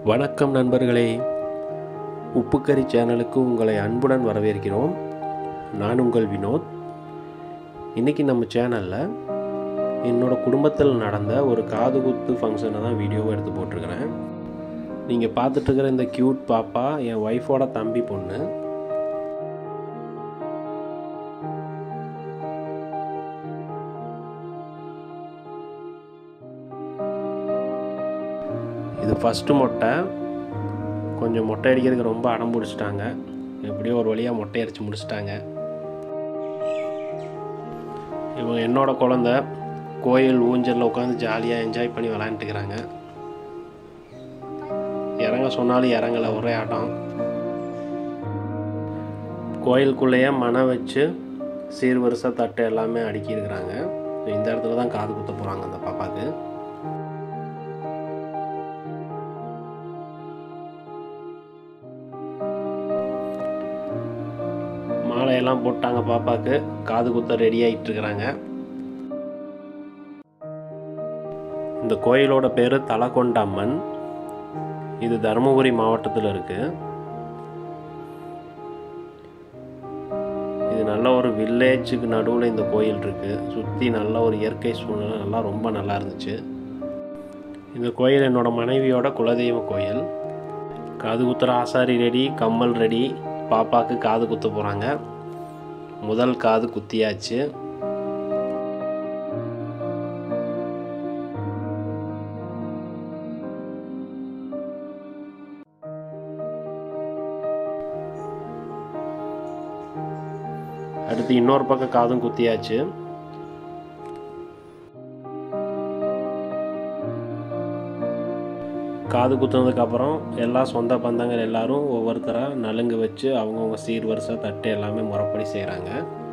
வணக்கம் நண்பர்களே உப்புக்கறி சேனலுக்கு உங்களை அன்புடன் வரவேற்கிறோம் நான் உங்கள் வினோத் இன்றைக்கி நம்ம சேனலில் என்னோட குடும்பத்தில் நடந்த ஒரு காது குத்து ஃபங்க்ஷனை தான் வீடியோவை எடுத்து போட்டிருக்கிறேன் நீங்கள் பார்த்துட்ருக்கிற இந்த க்யூட் பாப்பா என் ஒய்ஃபோட தம்பி பொண்ணு இது ஃபஸ்ட்டு மொட்டை கொஞ்சம் மொட்டை அடிக்கிறதுக்கு ரொம்ப அடம் பிடிச்சிட்டாங்க எப்படியோ ஒரு வழியாக மொட்டை அடித்து முடிச்சிட்டாங்க இவங்க என்னோட குழந்த கோயில் ஊஞ்சலில் உட்காந்து ஜாலியாக என்ஜாய் பண்ணி விளாண்டுக்கிறாங்க இறங்க சொன்னாலும் இறங்கலை ஒரே ஆட்டம் கோயிலுக்குள்ளேயே மனை வச்சு சீர்வரிசை தட்டு எல்லாமே அடுக்கியிருக்கிறாங்க இந்த இடத்துல தான் காது குத்த போகிறாங்க அந்த பாப்பாவுக்கு மாலையெல்லாம் போட்டாங்க பாப்பாவுக்கு காது குத்த ரெடி ஆகிட்டு இருக்கிறாங்க இந்த கோயிலோட பேர் தலகொண்ட அம்மன் இது தருமபுரி மாவட்டத்தில் இருக்கு இது நல்ல ஒரு வில்லேஜுக்கு நடுவில் இந்த கோயில் இருக்கு சுற்றி நல்ல ஒரு இயற்கை சூழ்நிலை நல்லா ரொம்ப நல்லா இருந்துச்சு இந்த கோயில் என்னோட மனைவியோட குலதெய்வ கோயில் காது குத்துற ஆசாரி ரெடி கம்மல் ரெடி பாப்பாவுக்கு காது குத்த போகிறாங்க முதல் காது குத்தியாச்சு அடுத்து இன்னொரு பக்கம் காதும் குத்தியாச்சு காது குத்துனதுக்கு அப்புறம் எல்லா சொந்த பந்தங்கள் எல்லாரும் ஒவ்வொருத்தராக நலுங்கு வச்சு அவங்கவுங்க சீர்வரிசை தட்டு எல்லாமே முறைப்படி செய்கிறாங்க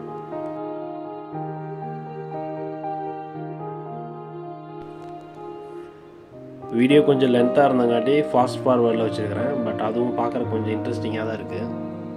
வீடியோ கொஞ்சம் லென்த்தாக இருந்தங்காட்டி ஃபாஸ்ட் ஃபார்வர்டில் வச்சுருக்கிறேன் பட் அதுவும் பார்க்குற கொஞ்சம் இன்ட்ரெஸ்டிங்காக தான் இருக்குது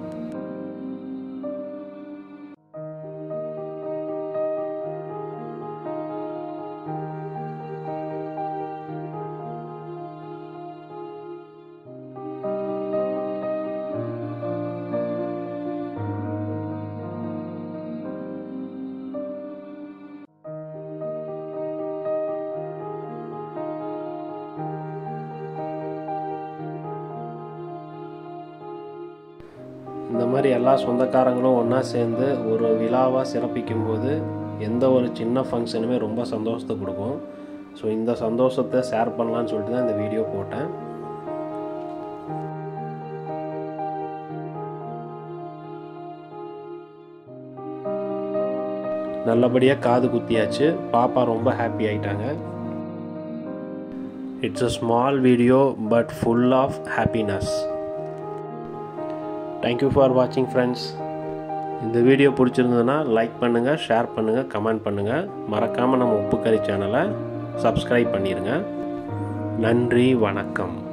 இந்த மாதிரி எல்லா சொந்தக்காரங்களும் ஒன்றா சேர்ந்து ஒரு விழாவாக சிறப்பிக்கும் போது எந்த ஒரு சின்ன ஃபங்க்ஷனுமே ரொம்ப சந்தோஷத்தை கொடுக்கும் ஸோ இந்த சந்தோஷத்தை ஷேர் பண்ணலான்னு சொல்லிட்டு தான் இந்த வீடியோ போட்டேன் நல்லபடியாக காது குத்தியாச்சு பாப்பா ரொம்ப ஹாப்பி ஆயிட்டாங்க it's a small video but full of happiness thank you for வாட்சிங் ஃப்ரெண்ட்ஸ் இந்த வீடியோ பிடிச்சிருந்ததுன்னா லைக் பண்ணுங்கள் ஷேர் பண்ணுங்கள் கமெண்ட் பண்ணுங்கள் மறக்காமல் நம்ம உப்புக்கறி சேனலை சப்ஸ்கிரைப் பண்ணிடுங்க நன்றி வணக்கம்